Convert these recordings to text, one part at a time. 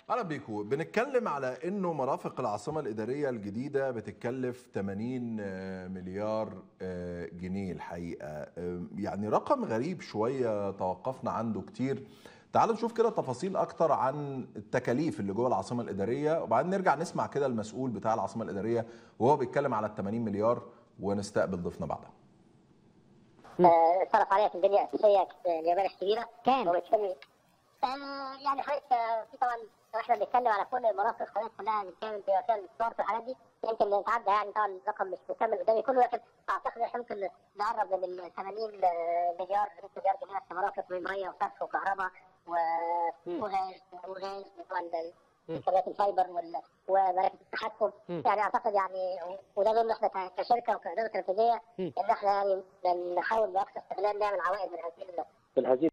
اهلا بيكم بنتكلم على انه مرافق العاصمه الاداريه الجديده بتتكلف 80 مليار جنيه الحقيقه يعني رقم غريب شويه توقفنا عنده كتير تعالوا نشوف كده تفاصيل اكتر عن التكاليف اللي جوه العاصمه الاداريه وبعدين نرجع نسمع كده المسؤول بتاع العاصمه الاداريه وهو بيتكلم على ال 80 مليار ونستقبل ضيفنا بعدها اتصرف عليها في البنيه الاساسيه مبالغ كبيره كام؟ وبالتالي آه، يعني حضرتك آه، في طبعا لو احنا بنتكلم على كل المرافق حضرتك كلها بالكامل بوسائل الاتصال في الحاجات دي يمكن نتعدى يعني طبعا الرقم مش مكمل قدامي كله لكن اعتقد احنا ممكن نقرب من ال 80 مليار 100 مليار جنيه في مرافق من ميه وصرف وكهرباء و- وغاز وغاز طبعا شبكات الفايبر وال- ومراكز التحكم يعني اعتقد يعني وده ضمن احنا ك- كشركه وكاداره تنفيذيه ان احنا يعني نحاول باقصى استغلال نعمل عوائد من هذه ال- من هذه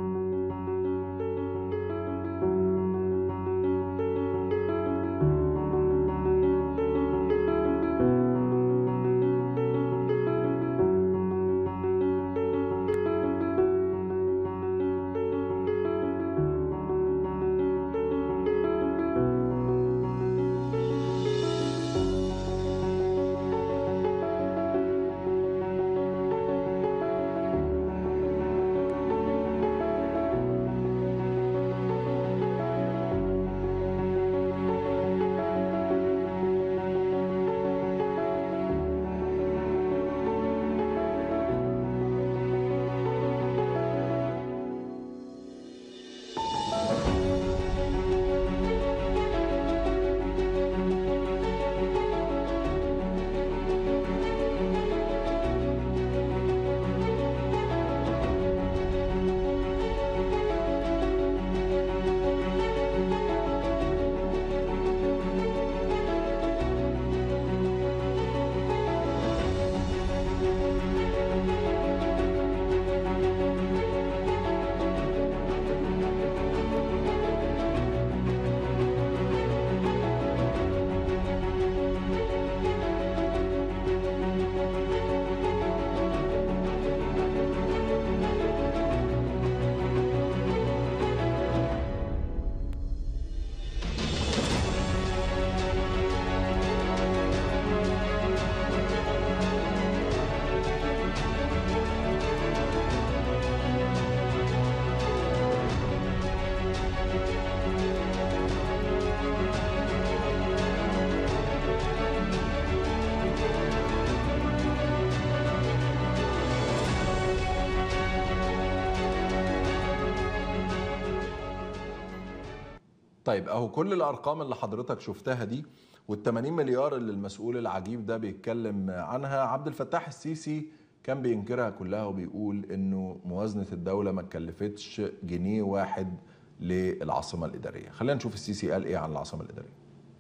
طيب اهو كل الارقام اللي حضرتك شفتها دي وال 80 مليار اللي المسؤول العجيب ده بيتكلم عنها عبد الفتاح السيسي كان بينكرها كلها وبيقول انه موازنه الدوله ما اتكلفتش جنيه واحد للعاصمه الاداريه خلينا نشوف السيسي قال ايه عن العاصمه الاداريه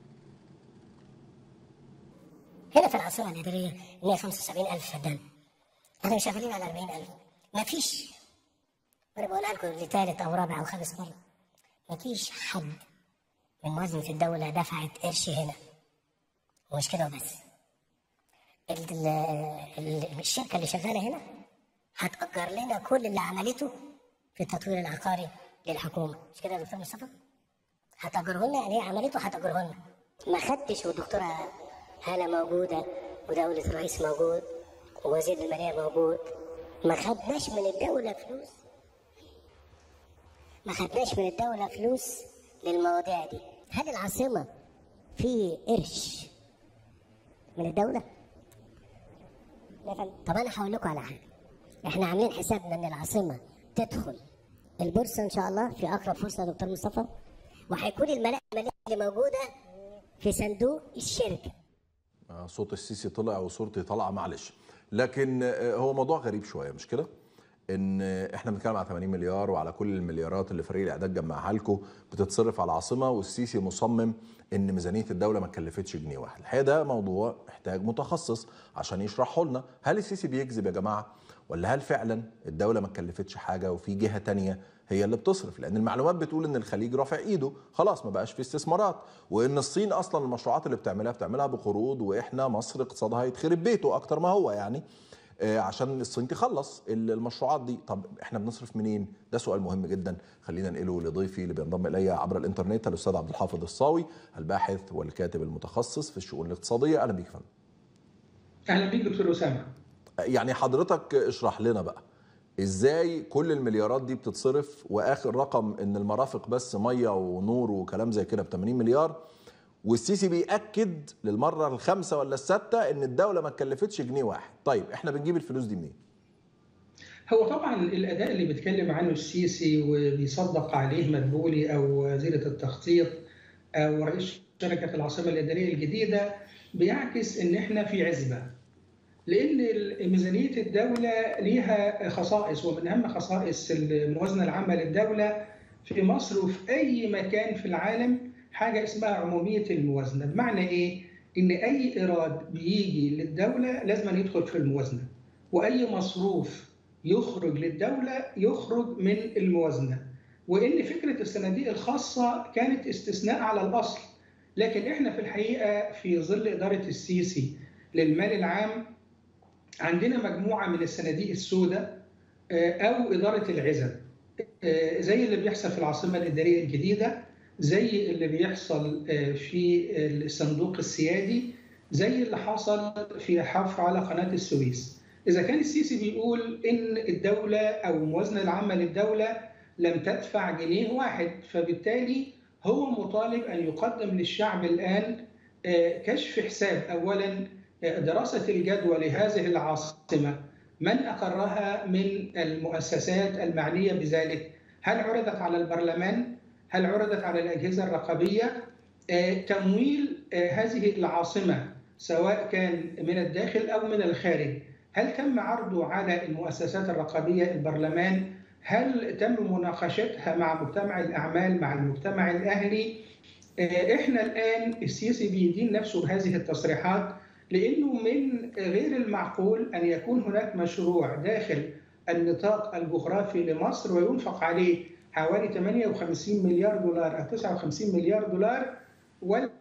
هنا في العاصمة الإدارية 175000 فدان احنا شغالين على 40000 ما فيش وأنا بقولها لكم لثالث أو رابع أو خامس مرة ما فيش حد من موازنة الدولة دفعت قرش هنا ومش كده وبس ال- ال- الشركة اللي شغالة هنا هتأجر لنا كل اللي عملته في التطوير العقاري للحكومة مش كده يا دكتور مصطفى؟ هتأجره لنا يعني ايه عملته هتأجره لنا ما خدتش والدكتورة هالة موجودة ودولة الرئيس موجود ووزير المالية موجود ما خدناش من الدولة فلوس ما خدناش من الدولة فلوس للمواضيع دي هل العاصمة في قرش من الدولة؟ لا فندم. طب أنا هقول لكم على حاجة احنا عاملين حسابنا إن العاصمة تدخل البورصة إن شاء الله في أقرب فرصة يا دكتور مصطفى وهيكون الملاءة المالية اللي موجودة في صندوق الشركة آه، صوت السيسي طلع وصورتي طالعه معلش لكن آه، هو موضوع غريب شويه مش كده ان آه، احنا بنتكلم على 80 مليار وعلى كل المليارات اللي فريق الاعداد جمعها لكم بتتصرف على العاصمه والسيسي مصمم ان ميزانيه الدوله ما كلفتش جنيه واحد الحقيقه ده موضوع محتاج متخصص عشان يشرحه لنا هل السيسي بيكذب يا جماعه ولا هل فعلا الدوله ما كلفتش حاجه وفي جهه تانية هي اللي بتصرف لان المعلومات بتقول ان الخليج رافع ايده خلاص ما بقاش في استثمارات وان الصين اصلا المشروعات اللي بتعملها بتعملها بقروض واحنا مصر اقتصادها هيتخرب بيته اكتر ما هو يعني آه، عشان الصين تخلص المشروعات دي طب احنا بنصرف منين ده سؤال مهم جدا خلينا ننقله لضيفي اللي بينضم الي عبر الانترنت الاستاذ عبد الحافظ الصاوي الباحث والكاتب المتخصص في الشؤون الاقتصاديه اهلا بيك يا فندم اهلا بيك دكتور اسامه يعني حضرتك اشرح لنا بقى ازاي كل المليارات دي بتتصرف واخر رقم ان المرافق بس ميه ونور وكلام زي كده ب 80 مليار والسيسي بيأكد للمره الخامسه ولا السادسه ان الدوله ما اتكلفتش جنيه واحد طيب احنا بنجيب الفلوس دي منين هو طبعا الاداء اللي بيتكلم عنه السيسي وبيصدق عليه مدبولي او وزيره التخطيط او رئيس شركه العاصمه الاداريه الجديده بيعكس ان احنا في عزبه لان ميزانيه الدوله ليها خصائص ومن اهم خصائص الموازنه العامه للدوله في مصر وفي اي مكان في العالم حاجه اسمها عموميه الموازنه بمعنى ايه ان اي ايراد بيجي للدوله لازم يدخل في الموازنه واي مصروف يخرج للدوله يخرج من الموازنه وان فكره الصناديق الخاصه كانت استثناء على الاصل لكن احنا في الحقيقه في ظل اداره السيسي للمال العام عندنا مجموعه من الصناديق السوداء او اداره العزب زي اللي بيحصل في العاصمه الاداريه الجديده زي اللي بيحصل في الصندوق السيادي زي اللي حصل في حفر على قناه السويس اذا كان السيسي بيقول ان الدوله او الموازنه العامه للدوله لم تدفع جنيه واحد فبالتالي هو مطالب ان يقدم للشعب الان كشف حساب اولا دراسه الجدوى لهذه العاصمه من اقرها من المؤسسات المعنيه بذلك هل عرضت على البرلمان هل عرضت على الاجهزه الرقابيه تمويل هذه العاصمه سواء كان من الداخل او من الخارج هل تم عرضه على المؤسسات الرقابيه البرلمان هل تم مناقشتها مع مجتمع الاعمال مع المجتمع الاهلي احنا الان السيسي بيدين نفسه بهذه التصريحات لانه من غير المعقول ان يكون هناك مشروع داخل النطاق الجغرافي لمصر وينفق عليه حوالي 58 مليار دولار او 59 مليار دولار ولا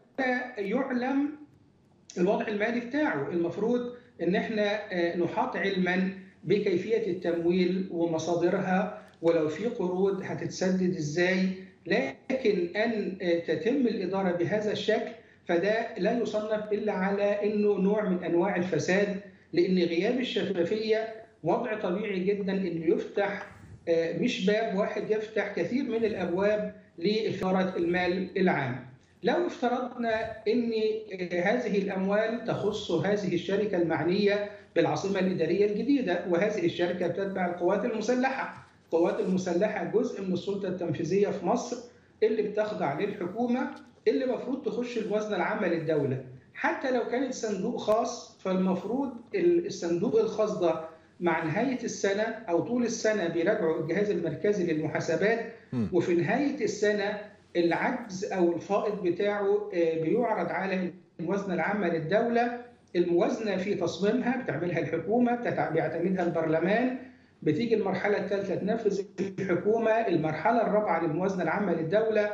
يعلم الوضع المالي بتاعه المفروض ان احنا نحاط علما بكيفيه التمويل ومصادرها ولو في قروض هتتسدد ازاي لكن ان تتم الاداره بهذا الشكل فده لا يصنف الا على انه نوع من انواع الفساد لان غياب الشفافيه وضع طبيعي جدا انه يفتح مش باب واحد يفتح كثير من الابواب لاداره المال العام. لو افترضنا ان هذه الاموال تخص هذه الشركه المعنيه بالعاصمه الاداريه الجديده وهذه الشركه تتبع القوات المسلحه. القوات المسلحه جزء من السلطه التنفيذيه في مصر اللي بتخضع للحكومه اللي المفروض تخش الموازنه العامه للدوله. حتى لو كانت صندوق خاص فالمفروض الصندوق الخاص ده مع نهاية السنة أو طول السنة بيراجعوا الجهاز المركزي للمحاسبات وفي نهاية السنة العجز أو الفائض بتاعه بيعرض على الموازنة العامة للدولة الموازنة في تصميمها بتعملها الحكومة بيعتمدها البرلمان بتيجي المرحلة الثالثة تنفذ الحكومة المرحلة الرابعة للموازنة العامة للدولة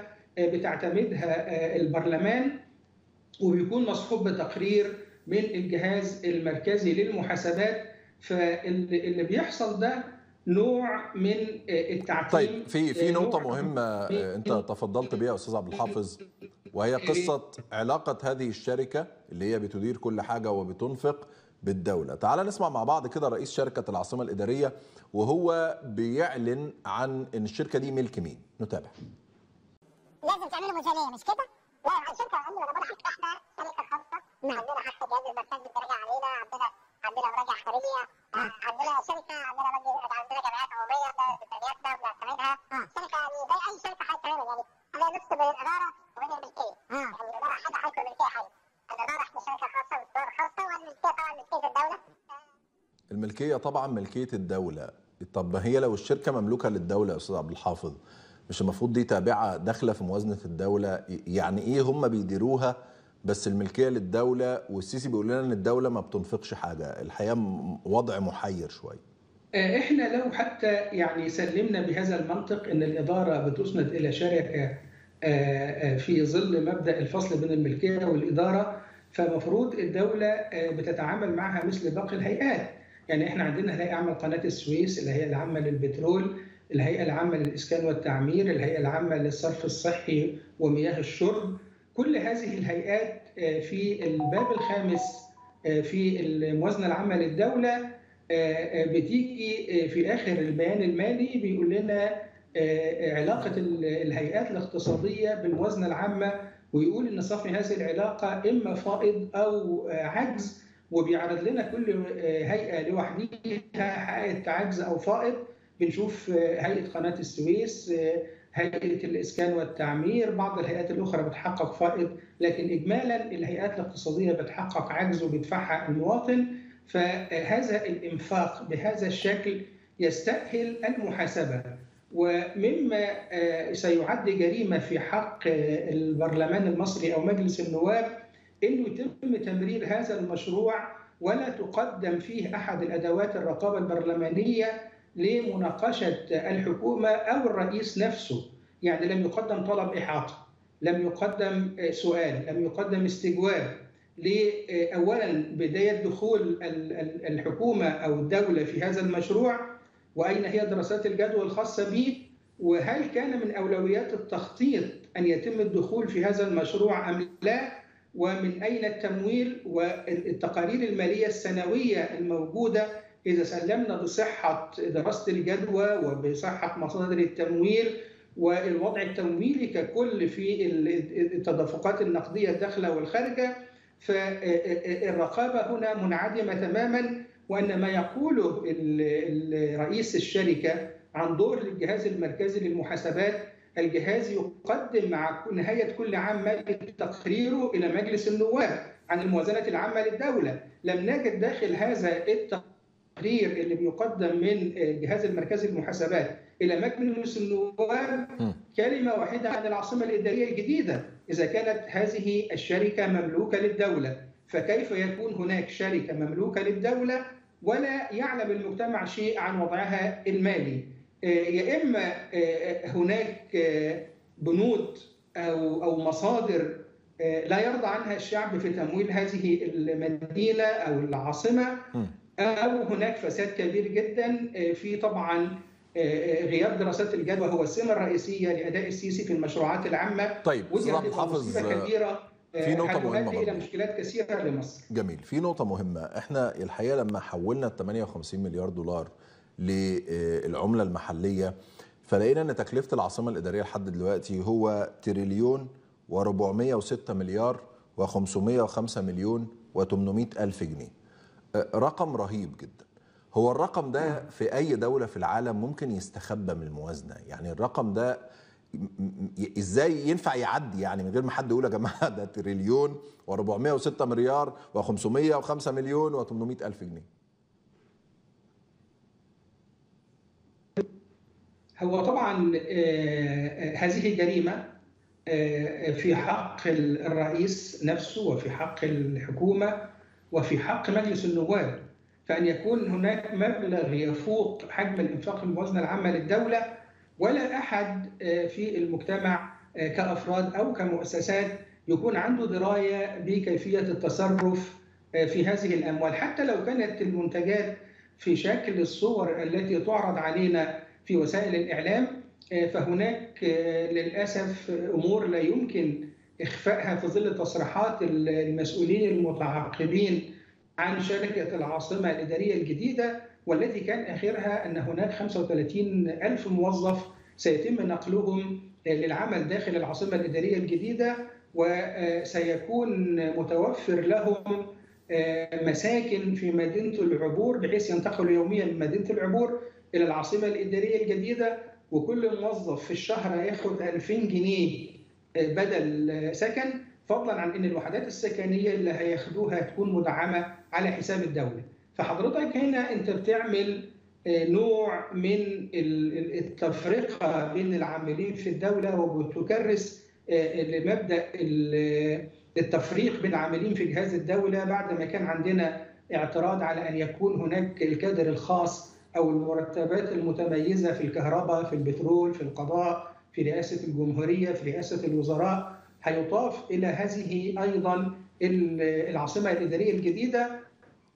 بتعتمدها البرلمان وبيكون مصحوب بتقرير من الجهاز المركزي للمحاسبات فاللي بيحصل ده نوع من التعتيم طيب في في نقطة مهمة أنت تفضلت بها أستاذ عبد الحافظ وهي قصة علاقة هذه الشركة اللي هي بتدير كل حاجة وبتنفق بالدولة تعال نسمع مع بعض كده رئيس شركة العاصمة الإدارية وهو بيعلن عن أن الشركة دي ملك مين نتابع لازم تعملوا ميزانية مش كده؟ لا الشركة عندنا بقول لحضرتك احنا شركة خاصة عندنا حتى جهاز المركزي بيراجع علينا عندنا عندنا مراجعة خارجية عندنا شركة عندنا عندنا جمعيات عمومية بميزانياتنا بنعتمدها شركة يعني زي أي شركة هتتعمل يعني خلينا نفصل بين الإدارة وبين الملكية يعني الإدارة حاجة حاجة والملكية حاجة الإدارة احنا شركة خاصة والإدارة خاصة والملكية طبعا ملكية الدولة الملكية طبعا ملكية الدولة طب ما هي لو الشركة مملوكة للدولة يا أستاذ عبد الحافظ مش المفروض دي تابعة داخلة في موازنة الدولة يعني إيه هم بيديروها بس الملكيه للدوله والسيسي بيقول لنا ان الدوله ما بتنفقش حاجه الحقيقه وضع محير شويه احنا لو حتى يعني سلمنا بهذا المنطق ان الاداره بتسند الى شركه في ظل مبدا الفصل بين الملكيه والاداره فمفروض الدوله بتتعامل معها مثل باقي الهيئات يعني احنا عندنا الهيئه العامه لقناه السويس الهيئه العامه للبترول الهيئه العامه للاسكان والتعمير الهيئه العامه للصرف الصحي ومياه الشرب كل هذه الهيئات في الباب الخامس في الموازنه العامه للدوله بتيجي في اخر البيان المالي بيقول لنا علاقه الهيئات الاقتصاديه بالموازنه العامه ويقول ان صافي هذه العلاقه اما فائض او عجز وبيعرض لنا كل هيئه لوحدها حققت عجز او فائض بنشوف هيئه قناه السويس هيئه الاسكان والتعمير بعض الهيئات الاخرى بتحقق فائض لكن اجمالا الهيئات الاقتصاديه بتحقق عجز وبتدفعها المواطن فهذا الانفاق بهذا الشكل يستاهل المحاسبه ومما سيعد جريمه في حق البرلمان المصري او مجلس النواب انه يتم تمرير هذا المشروع ولا تقدم فيه احد الادوات الرقابه البرلمانيه لمناقشه الحكومه او الرئيس نفسه، يعني لم يقدم طلب احاطه، لم يقدم سؤال، لم يقدم استجواب لاولا بدايه دخول الحكومه او الدوله في هذا المشروع واين هي دراسات الجدوى الخاصه به وهل كان من اولويات التخطيط ان يتم الدخول في هذا المشروع ام لا ومن اين التمويل والتقارير الماليه السنويه الموجوده اذا سلمنا بصحه دراسه الجدوى وبصحه مصادر التمويل والوضع التمويلي ككل في التدفقات النقديه الداخله والخارجه فالرقابه هنا منعدمه تماما وان ما يقوله رئيس الشركه عن دور الجهاز المركزي للمحاسبات الجهاز يقدم مع نهايه كل عام مالي تقريره الى مجلس النواب عن الموازنه العامه للدوله لم نجد داخل هذا التقرير اللي بيقدم من الجهاز المركزي للمحاسبات الى مجلس النواب كلمه واحده عن العاصمه الاداريه الجديده اذا كانت هذه الشركه مملوكه للدوله فكيف يكون هناك شركه مملوكه للدوله ولا يعلم المجتمع شيء عن وضعها المالي يا اما هناك بنود او او مصادر لا يرضى عنها الشعب في تمويل هذه المدينه او العاصمه او هناك فساد كبير جدا في طبعا غياب دراسات الجدوى هو السمه الرئيسيه لاداء السيسي في المشروعات العامه طيب ودي حافظ كبيره في نقطة مهمة إلى مشكلات كثيرة لمصر جميل في نقطة مهمة احنا الحقيقة لما حولنا ال 58 مليار دولار للعملة المحلية فلقينا ان تكلفة العاصمة الإدارية لحد دلوقتي هو تريليون و406 مليار و505 مليون و800 ألف جنيه رقم رهيب جدا هو الرقم ده في أي دولة في العالم ممكن يستخبى من الموازنة يعني الرقم ده ازاي ينفع يعدي يعني من غير ما حد يقول يا جماعه ده تريليون و406 مليار و505 مليون و800 الف جنيه هو طبعا هذه جريمه في حق الرئيس نفسه وفي حق الحكومه وفي حق مجلس النواب فان يكون هناك مبلغ يفوق حجم الانفاق في الموازنه العامه للدوله ولا احد في المجتمع كافراد او كمؤسسات يكون عنده درايه بكيفيه التصرف في هذه الاموال حتى لو كانت المنتجات في شكل الصور التي تعرض علينا في وسائل الاعلام فهناك للاسف امور لا يمكن اخفائها في ظل تصريحات المسؤولين المتعاقبين عن شركه العاصمه الاداريه الجديده والتي كان اخرها ان هناك 35 الف موظف سيتم نقلهم للعمل داخل العاصمه الاداريه الجديده وسيكون متوفر لهم مساكن في مدينه العبور بحيث ينتقلوا يوميا من مدينه العبور الى العاصمه الاداريه الجديده وكل موظف في الشهر هياخد 2000 جنيه بدل سكن فضلا عن ان الوحدات السكنيه اللي هياخدوها تكون مدعمه على حساب الدوله. فحضرتك هنا انت بتعمل نوع من التفرقه بين العاملين في الدوله وبتكرس لمبدا التفريق بين العاملين في جهاز الدوله بعد ما كان عندنا اعتراض على ان يكون هناك الكادر الخاص او المرتبات المتميزه في الكهرباء في البترول في القضاء في رئاسه الجمهوريه في رئاسه الوزراء هيضاف الى هذه ايضا العاصمه الاداريه الجديده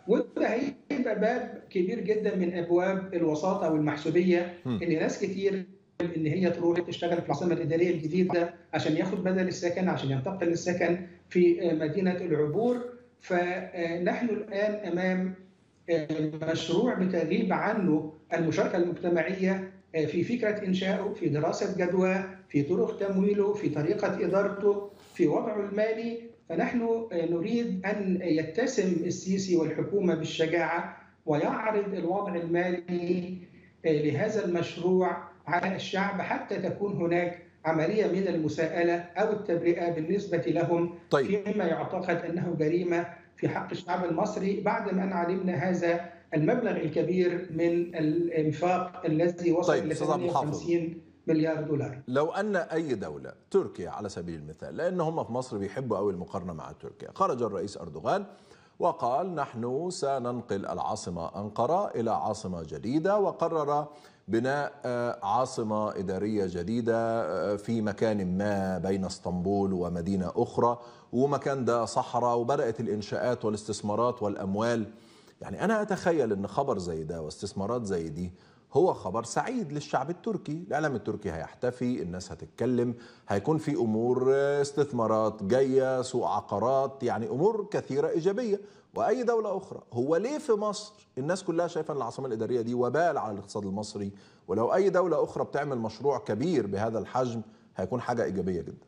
وده هيبقى باب كبير جدا من ابواب الوساطه والمحسوبيه ان ناس كتير ان هي تروح تشتغل في العاصمه الاداريه الجديده عشان ياخد بدل السكن عشان ينتقل للسكن في مدينه العبور فنحن الان امام مشروع بتغيب عنه المشاركه المجتمعيه في فكره انشائه في دراسه جدوى في طرق تمويله في طريقه ادارته في وضعه المالي فنحن نريد ان يتسم السيسي والحكومه بالشجاعه ويعرض الوضع المالي لهذا المشروع على الشعب حتى تكون هناك عمليه من المساءله او التبرئه بالنسبه لهم طيب. فيما يعتقد انه جريمه في حق الشعب المصري بعد ما ان علمنا هذا المبلغ الكبير من الانفاق الذي وصل طيب. الى 58 مليار دولار لو ان اي دوله تركيا على سبيل المثال لان هم في مصر بيحبوا قوي المقارنه مع تركيا خرج الرئيس اردوغان وقال نحن سننقل العاصمه انقره الى عاصمه جديده وقرر بناء عاصمه اداريه جديده في مكان ما بين اسطنبول ومدينه اخرى ومكان ده صحراء وبدات الانشاءات والاستثمارات والاموال يعني انا اتخيل ان خبر زي ده واستثمارات زي دي هو خبر سعيد للشعب التركي الاعلام التركي هيحتفي الناس هتتكلم هيكون في امور استثمارات جايه سوق عقارات يعني امور كثيره ايجابيه واي دوله اخرى هو ليه في مصر الناس كلها شايفه ان العاصمه الاداريه دي وبال على الاقتصاد المصري ولو اي دوله اخرى بتعمل مشروع كبير بهذا الحجم هيكون حاجه ايجابيه جدا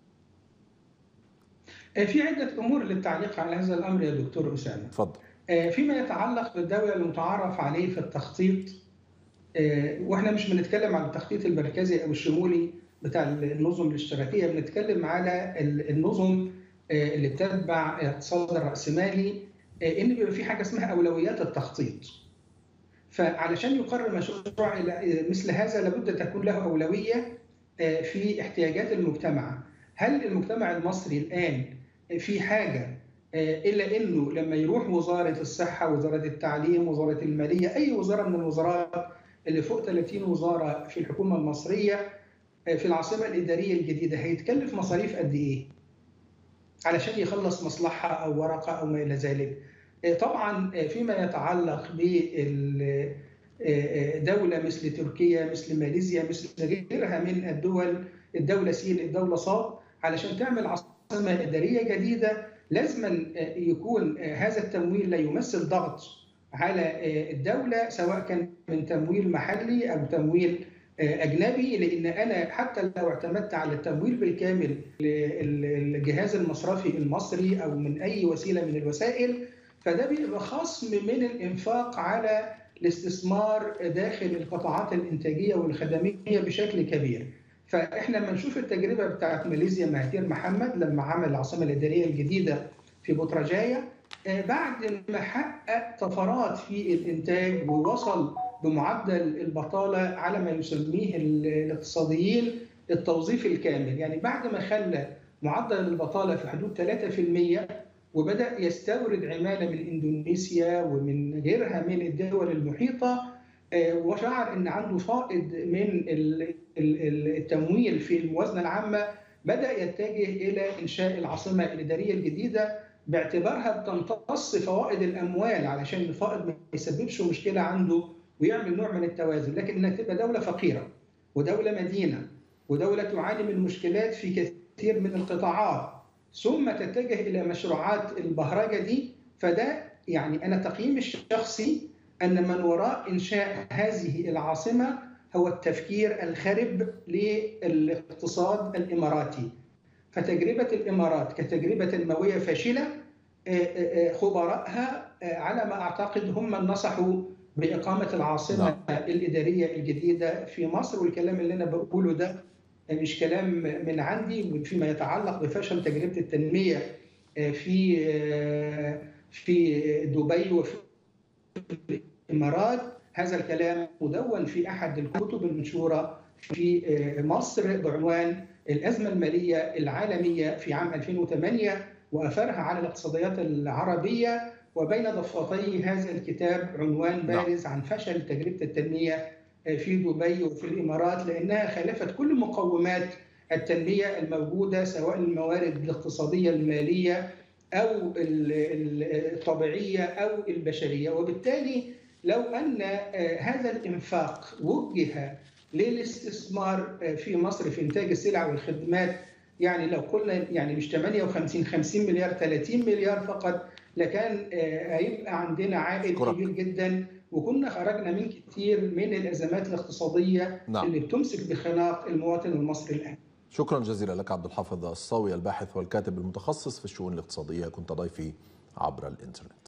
في عده امور للتعليق على هذا الامر يا دكتور اسامه اتفضل فيما يتعلق بالدوله المتعارف عليه في التخطيط واحنا مش بنتكلم عن التخطيط المركزي او الشمولي بتاع النظم الاشتراكيه بنتكلم على النظم اللي بتتبع الاقتصاد الراسمالي ان بيبقى في حاجه اسمها اولويات التخطيط فعلشان يقرر مشروع مثل هذا لابد تكون له اولويه في احتياجات المجتمع هل المجتمع المصري الان في حاجه الا انه لما يروح وزاره الصحه وزاره التعليم وزاره الماليه اي وزاره من الوزارات اللي فوق 30 وزاره في الحكومه المصريه في العاصمه الاداريه الجديده هيتكلف مصاريف قد ايه؟ علشان يخلص مصلحه او ورقه او ما الى ذلك. طبعا فيما يتعلق بدوله مثل تركيا مثل ماليزيا مثل غيرها من الدول الدوله سين الدوله صاد علشان تعمل عاصمه اداريه جديده لازم يكون هذا التمويل لا يمثل ضغط على الدولة سواء كان من تمويل محلي أو تمويل أجنبي لأن أنا حتى لو اعتمدت على التمويل بالكامل للجهاز المصرفي المصري أو من أي وسيلة من الوسائل فده بيبقى خصم من الإنفاق على الاستثمار داخل القطاعات الإنتاجية والخدمية بشكل كبير فإحنا لما نشوف التجربة بتاعت ماليزيا مهاتير محمد لما عمل العاصمة الإدارية الجديدة في بطرجاية بعد ما حقق طفرات في الانتاج ووصل بمعدل البطاله على ما يسميه الاقتصاديين التوظيف الكامل، يعني بعد ما خلى معدل البطاله في حدود 3% وبدا يستورد عماله من اندونيسيا ومن غيرها من الدول المحيطه وشعر ان عنده فائض من التمويل في الموازنه العامه بدا يتجه الى انشاء العاصمه الاداريه الجديده باعتبارها بتمتص فوائد الاموال علشان الفائض ما يسببش مشكله عنده ويعمل نوع من التوازن، لكن انها تبقى دوله فقيره ودوله مدينه ودوله تعاني من مشكلات في كثير من القطاعات ثم تتجه الى مشروعات البهرجه دي فده يعني انا تقييمي الشخصي ان من وراء انشاء هذه العاصمه هو التفكير الخرب للاقتصاد الاماراتي فتجربة الإمارات كتجربة تنموية فاشلة خبراءها على ما أعتقد هم من نصحوا بإقامة العاصمة نعم. الإدارية الجديدة في مصر والكلام اللي أنا بقوله ده مش كلام من عندي فيما يتعلق بفشل تجربة التنمية في في دبي وفي الإمارات هذا الكلام مدون في أحد الكتب المنشورة في مصر بعنوان الأزمة المالية العالمية في عام 2008 وأثرها على الاقتصاديات العربية وبين ضفتي هذا الكتاب عنوان بارز عن فشل تجربة التنمية في دبي وفي الإمارات لأنها خالفت كل مقومات التنمية الموجودة سواء الموارد الاقتصادية المالية او الطبيعيه او البشريه وبالتالي لو ان هذا الانفاق وجه للاستثمار في مصر في انتاج السلع والخدمات يعني لو قلنا يعني مش 58 50 مليار 30 مليار فقط لكان هيبقى عندنا عائد أشكرك. كبير جدا وكنا خرجنا من كثير من الازمات الاقتصاديه نعم. اللي بتمسك بخناق المواطن المصري الان شكرا جزيلا لك عبد الحافظ الصاوي الباحث والكاتب المتخصص في الشؤون الاقتصاديه كنت ضيفي عبر الانترنت